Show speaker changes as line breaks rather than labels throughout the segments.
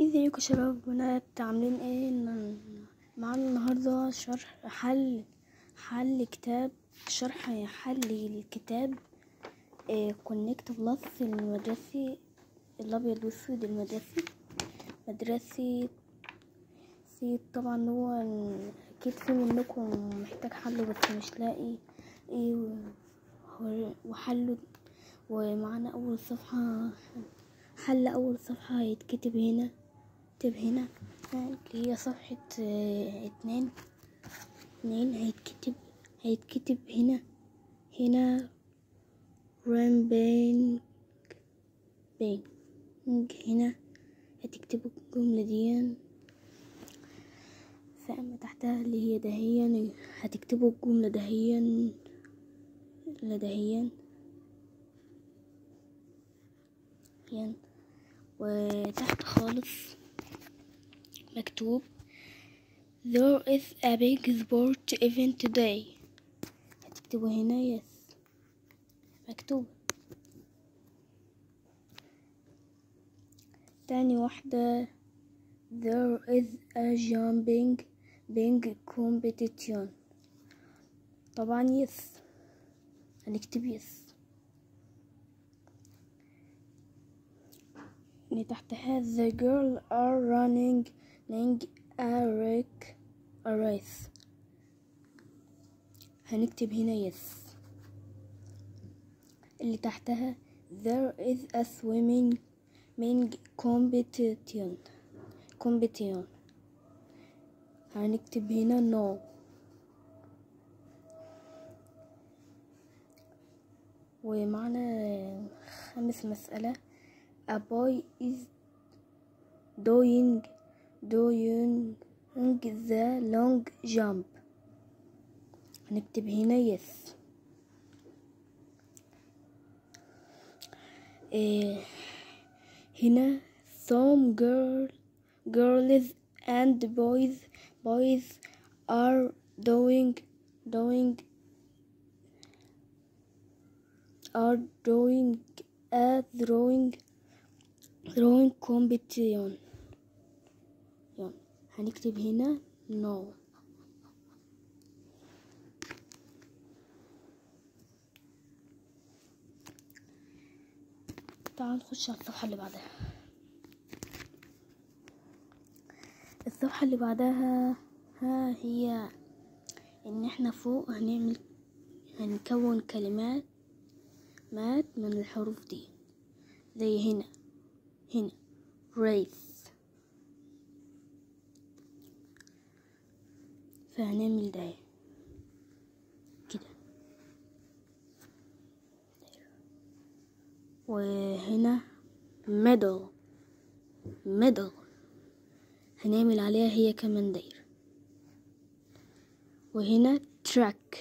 ازيكم يا شباب وبنات عاملين ايه ن- معانا النهارده شرح حل حل كتاب شرح حل الكتاب كونكت بلس المدرسي الابيض والاسود المدرسي مدرسي سي طبعا هو اكيد في منكم محتاج حله بس مش لاقي ايه و- وحله ومعانا اول صفحة حل اول صفحة هيتكتب هنا اكتب هنا اللي هي صفحة آه، اتنين اتنين هيتكتب هيتكتب هنا هنا رامبينج بينج هنا هتكتبوا الجملة دي فأما تحتها اللي هي دهيا هتكتبوا الجملة دهيا لدهيا دهيا وتحت خالص مكتوب There is a big sport event today هتكتبوا هنا yes مكتوب تاني واحدة There is a jumping big competition طبعا yes هنكتب yes اللي تحتها the girl are running running a race a race هنكتب هنا yes اللي تحتها there is a swimming swimming competition competition هنكتب هنا no ومعنا خامس مسألة a boy is doing doing the long jump هنكتب هنا yes إيه هنا some girl girls and boys boys are doing doing are doing a throwing throwing competition يلا هنكتب هنا no تعال نخش على الصفحة اللي بعدها الصفحة اللي بعدها ها هي ان احنا فوق هنعمل هنكون كلمات مات من الحروف دي زي هنا هنا race فهنعمل ده كده وهنا middle middle هنعمل عليها هي كمان دايرة وهنا track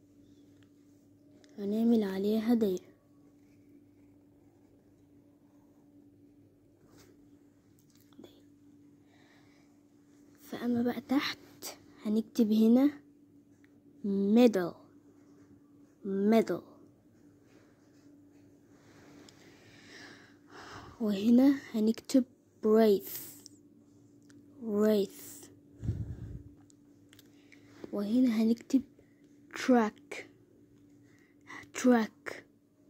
هنعمل عليها دايرة فأما بقى تحت هنكتب هنا middle middle وهنا هنكتب race race وهنا هنكتب track track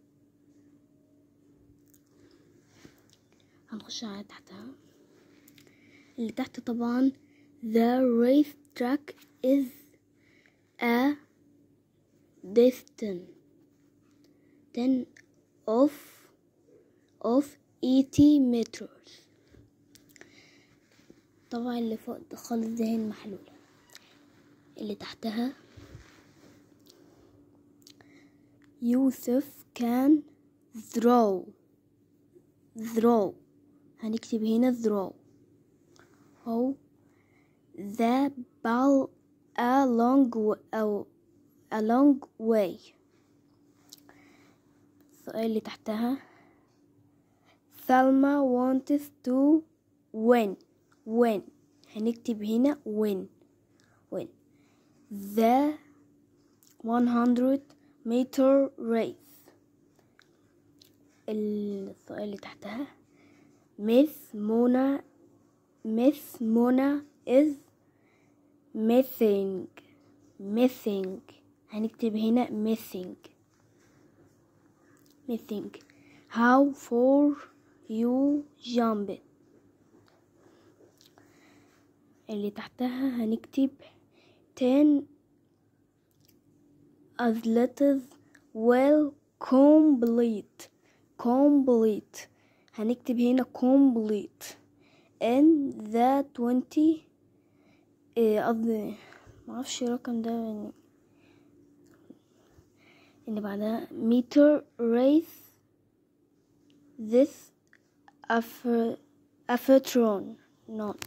هنخش على تحتها اللي تحت طبعا the race track is a distance then of of 80 meters طبعا اللي فوق ده خالص دي المحلولة اللي تحتها يوسف كان throw throw هنكتب هنا throw هو the ball a long w- أو a long way السؤال اللي تحتها سلمى wants to win win هنكتب هنا win win the 100 meter race السؤال اللي تحتها مس منى Miss Mona is missing missing هنكتب هنا missing missing how for you jump اللي تحتها هنكتب ten athletes will complete complete هنكتب هنا complete in the twenty إيه قصدي معرفش الرقم ده يعني اللي بعدها meter race this afatron not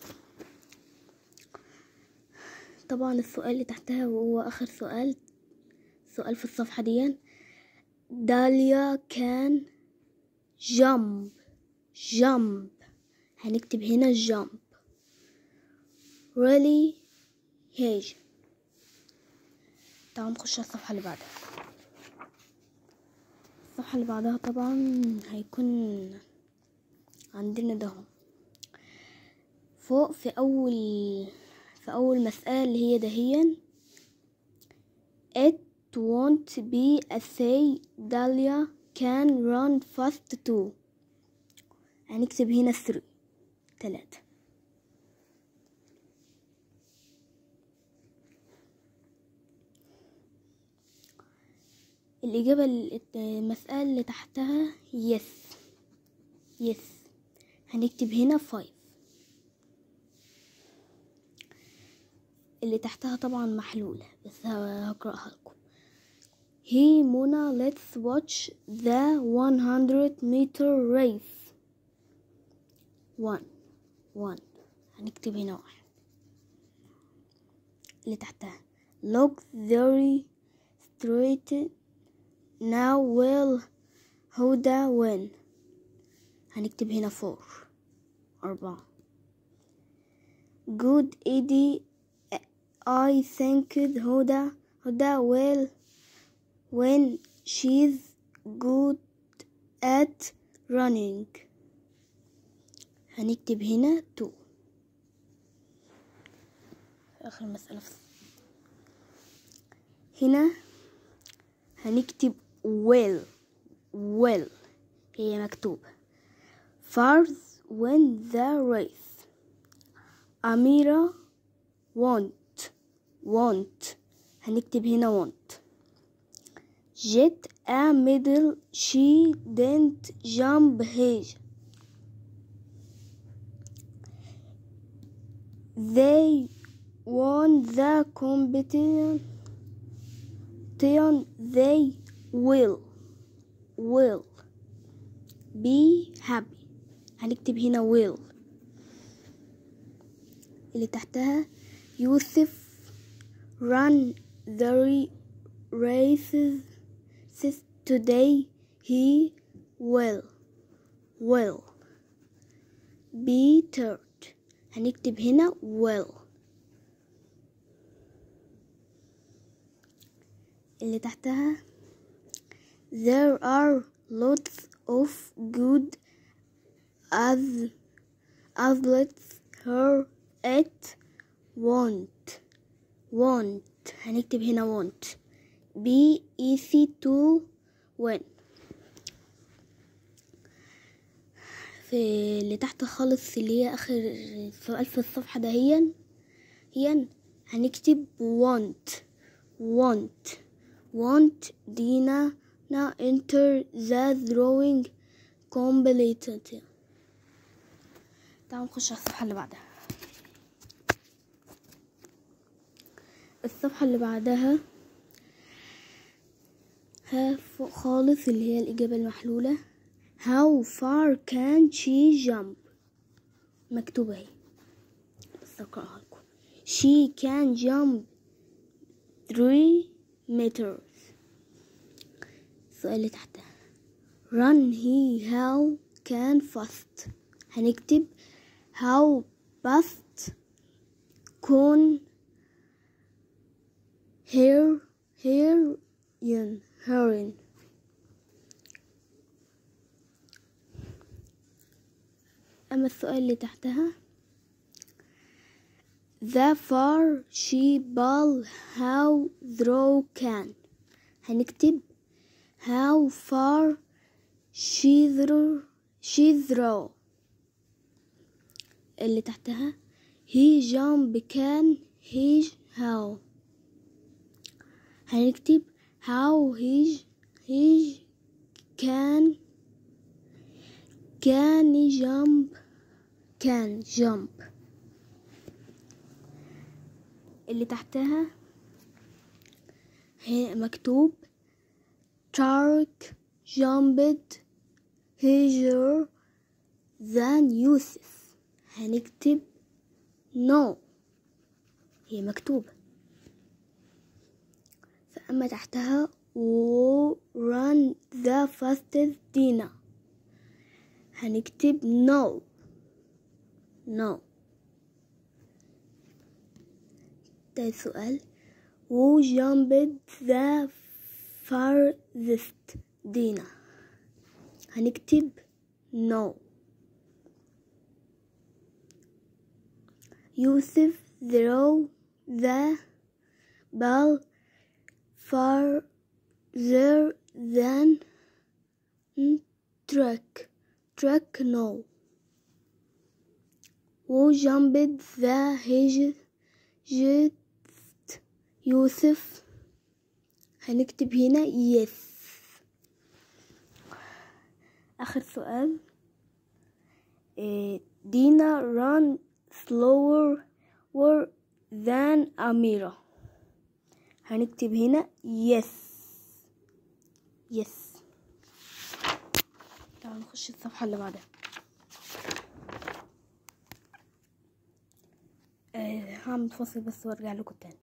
طبعا السؤال اللي تحتها وهو آخر سؤال سؤال في الصفحة دي داليا كان jump jump هنكتب هنا jump really هيج تعالوا نخش على الصفحة اللي بعدها الصفحة اللي بعدها طبعا هيكون عندنا ده فوق في أول في أول مسألة اللي هي دهيا it won't be a say Dahlia can run fast too هنكتب هنا 3 تلاتة الإجابة المسألة اللي تحتها yes yes هنكتب هنا five اللي تحتها طبعا محلولة بس هقرأها لكم Hey Mona let's watch the 100 meter race one one هنكتب هنا واحد اللي تحتها look very straight now will هدى win هنكتب هنا four أربعة good Eddie I think هدى هدى will when she's good at running هنكتب هنا two آخر مسألة في هنا هنكتب well well هي مكتوبة Fars win the race أميرة want want هنكتب هنا want Get a medal she didn't jump high They won the competition they will will be happy هنكتب هنا will اللي تحتها يوسف run the races today he will will be third هنكتب هنا will اللي تحتها there are lots of good as athletes her at want want هنكتب هنا want be easy to win في اللي تحت خالص اللي هي اخر سؤال في الصفحة دهيا هي هنكتب want want want دينا now enter the drawing completed تعالوا نخش على الصفحة اللي بعدها الصفحة اللي بعدها ها فوق خالص اللي هي الإجابة المحلولة how far can she jump مكتوبة اهي بس أقرأها لكم she can jump 3 meters السؤال اللي تحتها run he how can fast هنكتب how fast can here here ين heron أما السؤال اللي تحتها the far she ball how throw can هنكتب how far she throw she throw اللي تحتها he jump can he how هنكتب how he he can can jump can jump اللي تحتها هي مكتوب تارك jumped higher than يوسف هنكتب no هي مكتوبة فأما تحتها و run the fastest دينا هنكتب no no ده سؤال who jumped the farthest دينا هنكتب no يوسف throw the ball farther than track track no who jumped the hedge just يوسف هنكتب هنا yes آخر سؤال إيه، دينا run slower than أميرة هنكتب هنا yes yes تعالوا نخش الصفحة اللي بعدها آه، هعمل فاصل بس وارجع لكم تاني